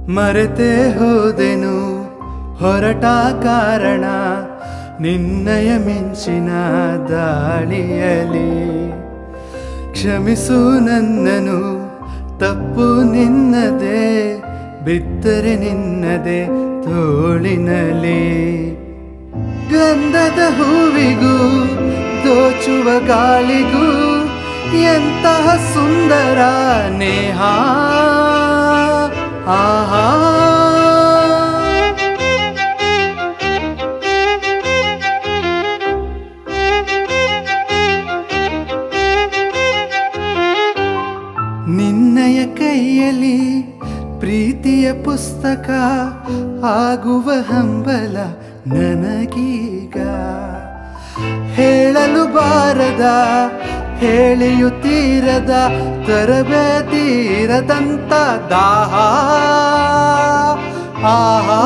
ಮರೆತೇ ಹೋದೆನು ಹೊರಟ ಕಾರಣ ನಿನ್ನಯ ಮಿಂಚಿನ ದಾಳಿಯಲಿ ಕ್ಷಮಿಸು ನನ್ನನು ತಪ್ಪು ನಿನ್ನದೇ ಬಿತ್ತರೆ ನಿನ್ನದೇ ತೋಳಿನಲಿ ಗಂಧದ ಹೂವಿಗೂ ದೋಚುವ ಗಾಳಿಗೂ ಎಂತಹ ಸುಂದರ ನೇಹ ಆಹಾ ನಿನ್ನಯ ಕೈಯಲ್ಲಿ ಪ್ರೀತಿಯ ಪುಸ್ತಕ ಆಗುವ ಹಂಬಲ ನನಗೀಗ ಹೇಳಲು ಬಾರದ ಹೇಳಿಯುತ್ತೀರದ ತರಬೇತೀರದಂತ ದಾಹ ಆಹಾ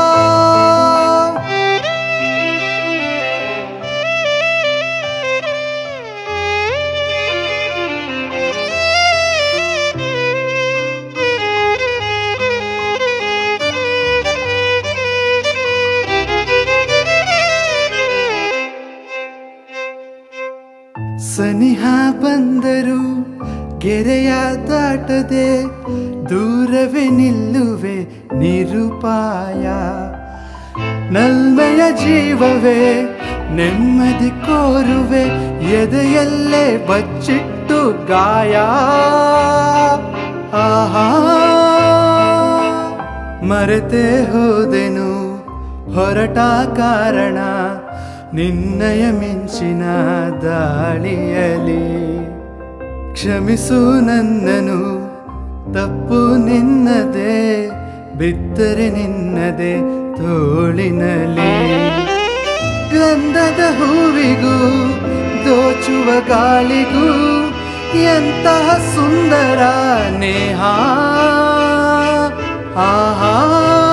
ಸನಿಹ ಬಂದರು ಗೆರೆಯ ದಾಟದೆ ದೂರವೇ ನಿಲ್ಲುವೆ ನಿರುಪಾಯ ನಲ್ಮೆಯ ಜೀವವೇ ನೆಮ್ಮದಿ ಕೋರುವೆ ಎದೆಯಲ್ಲೇ ಬಚ್ಚಿಟ್ಟು ಗಾಯ ಆಹಾ ಮರೆತೇ ಹೋದೆನು ಹೊರಟ ಕಾರಣ ನಿನ್ನಯ ಮಿಂಚಿನ ದಾಳಿಯಲಿ ಕ್ಷಮಿಸು ನನ್ನನು ತಪ್ಪು ನಿನ್ನದೇ ಬಿತ್ತರೆ ನಿನ್ನದೇ ತೋಳಿನಲಿ ಗಂಧದ ಹೂವಿಗೂ ದೋಚುವ ಗಾಳಿಗೂ ಎಂತಹ ಸುಂದರ ನೇಹ ಆಹಾ